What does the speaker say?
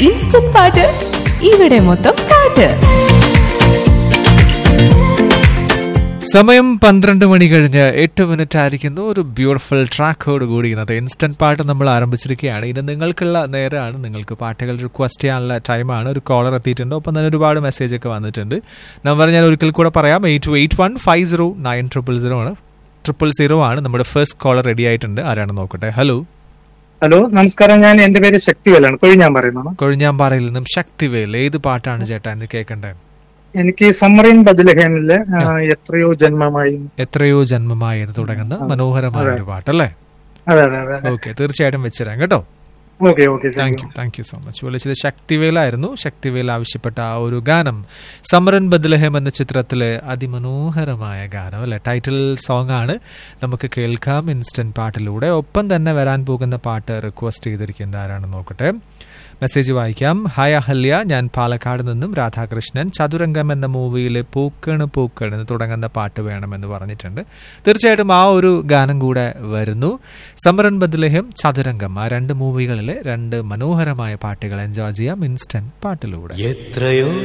instant പാട്ട് ഇവിടെ മൊത്തം പാട്ട് സമയം പന്ത്രണ്ട് മണി കഴിഞ്ഞ് എട്ട് മിനിറ്റ് ആയിരിക്കുന്നു ഒരു ബ്യൂട്ടിഫുൾ ട്രാക്കോട് കൂടി ഇന്നത്തെ ഇൻസ്റ്റന്റ് പാട്ട് നമ്മൾ ആരംഭിച്ചിരിക്കുകയാണ് ഇത് നിങ്ങൾക്കുള്ള നേരമാണ് നിങ്ങൾക്ക് പാട്ടുകൾ റിക്വസ്റ്റ് ചെയ്യാനുള്ള ടൈമാണ് ഒരു കോളർ എത്തിയിട്ടുണ്ട് ഒപ്പം തന്നെ ഒരുപാട് മെസ്സേജ് ഒക്കെ വന്നിട്ടുണ്ട് നമ്പർ ഞാൻ ഒരിക്കൽ കൂടെ പറയാം eight two eight one five zero nine triple zero ആണ് ട്രിപ്പിൾ സീറോ ആണ് നമ്മുടെ ഫസ്റ്റ് കോളർ റെഡി ആയിട്ടുണ്ട് ആരാണ് നോക്കട്ടെ ഹലോ ഹലോ നമസ്കാരം ഞാൻ എന്റെ പേര് ശക്തിവേലാണ് കൊഴിഞ്ഞാൻ പറയുന്നതാണ് കൊഴിഞ്ഞാമ്പാറയിൽ നിന്നും ശക്തിവേൽ ഏത് പാട്ടാണ് ചേട്ടാ എന്ന് കേൾക്കണ്ടേ എനിക്ക് സമ്മറിൻ ബദലഹേമിലെ ആ, എത്രയോ ജന്മമായി എത്രയോ ജന്മമായി എന്ന് തുടങ്ങുന്ന മനോഹരമായ ഒരു പാട്ടല്ലേ അതെ അതെ അതെ ഓക്കെ തീർച്ചയായിട്ടും വെച്ചുതരാം കേട്ടോ okay okay thank you thank you so much വിളിച്ചത് ശക്തിവേലായിരുന്നു ശക്തിവേൽ ആവശ്യപ്പെട്ട ആ ഒരു ഗാനം സമരൻ ബദ്ലഹം എന്ന ചിത്രത്തിലെ അതിമനോഹരമായ ഗാനം അല്ലെ ടൈറ്റിൽ സോങ് ആണ് നമുക്ക് കേൾക്കാം ഇൻസ്റ്റന്റ് പാട്ടിലൂടെ ഒപ്പം തന്നെ വരാൻ പോകുന്ന പാട്ട് റിക്വസ്റ്റ് ചെയ്തിരിക്കുന്നത് ആരാണ് നോക്കട്ടെ മെസ്സേജ് വായിക്കാം ഹായ് അഹല്യ ഞാൻ പാലക്കാട് നിന്നും രാധാകൃഷ്ണൻ ചതുരംഗം എന്ന മൂവിയിലെ പൂക്കണ് പൂക്കണ് എന്ന് തുടങ്ങുന്ന പാട്ട് വേണമെന്ന് പറഞ്ഞിട്ടുണ്ട് തീർച്ചയായിട്ടും ആ ഒരു ഗാനം കൂടെ വരുന്നു സമരൻ ബദ്ലഹം ചതുരംഗം ആ രണ്ട് മൂവികളിലെ രണ്ട് മനോഹരമായ പാട്ടുകൾ എൻജോയ് ചെയ്യാം ഇൻസ്റ്റന്റ് പാട്ടിലൂടെ എത്രയോ